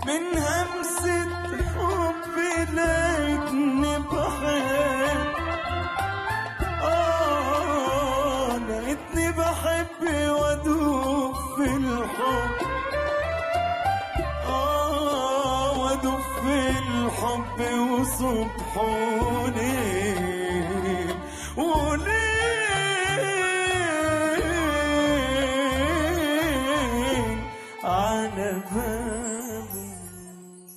من همسة حب لقيتني بحب آه لقيتني بحب وأدوب في الحب آه وأدوب في الحب وصبحوني